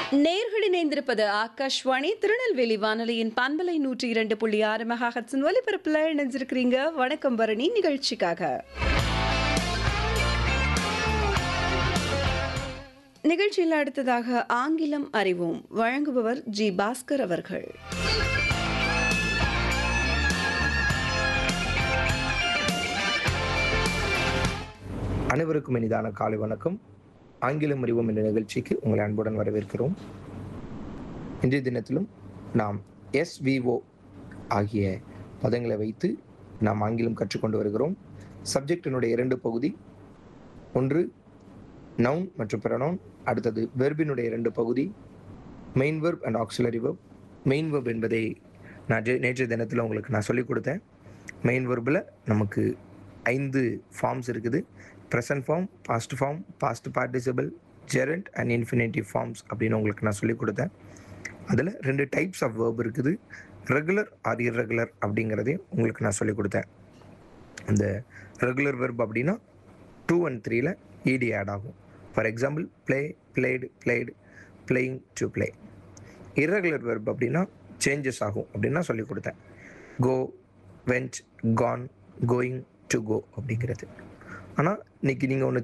நேர்கள் இணைந்திருப்பது ஆகாஷ்வாணி திருநெல்வேலி வானொலியின் பண்பலை நூற்றி இரண்டு புள்ளி ஆறு மெகாஹட்ஸின் ஒலிபரப்புல இணைஞ்சிருக்கிறீங்க வணக்கம் பரணி நிகழ்ச்சிக்காக நிகழ்ச்சியில் அடுத்ததாக ஆங்கிலம் அறிவோம் வழங்குபவர் ஜி பாஸ்கர் அவர்கள் அனைவருக்கும் இனிதான காலை வணக்கம் ஆங்கிலம் அறிவோம் என்ற நிகழ்ச்சிக்கு உங்களை அன்புடன் வரவேற்கிறோம் இன்றைய தினத்திலும் நாம் எஸ்விஓ ஆகிய பதங்களை வைத்து நாம் ஆங்கிலம் கற்றுக்கொண்டு வருகிறோம் சப்ஜெக்டினுடைய இரண்டு பகுதி ஒன்று நவுன் மற்றும் பிரனவுன் அடுத்தது வெர்பினுடைய இரண்டு பகுதி main verb and auxiliary verb main verb என்பதை நான் ஜெ- நேற்றைய தினத்தில் உங்களுக்கு நான் சொல்லிக் கொடுத்தேன் மெயின் வெர்பில் நமக்கு ஐந்து ஃபார்ம்ஸ் இருக்குது present form past form past participle gerund and infinitive forms அப்படின்னு உங்களுக்கு நான் சொல்லிக் கொடுத்தேன் அதில் ரெண்டு டைப்ஸ் ஆஃப் வேர்ப் இருக்குது ரெகுலர் ஆர் இர்ரெகுலர் அப்படிங்கிறதையும் உங்களுக்கு நான் சொல்லிக் கொடுத்தேன் இந்த ரெகுலர் வெர்ப் அப்படின்னா டூ அண்ட் த்ரீல இடி ஆட் ஆகும் for example play played played playing to play irregular verb அப்படின்னா சேஞ்சஸ் ஆகும் அப்படின்னா சொல்லி கொடுத்தேன் go went gone going to go அப்படிங்கிறது ஆனால் இன்னைக்கு நீங்கள் ஒன்று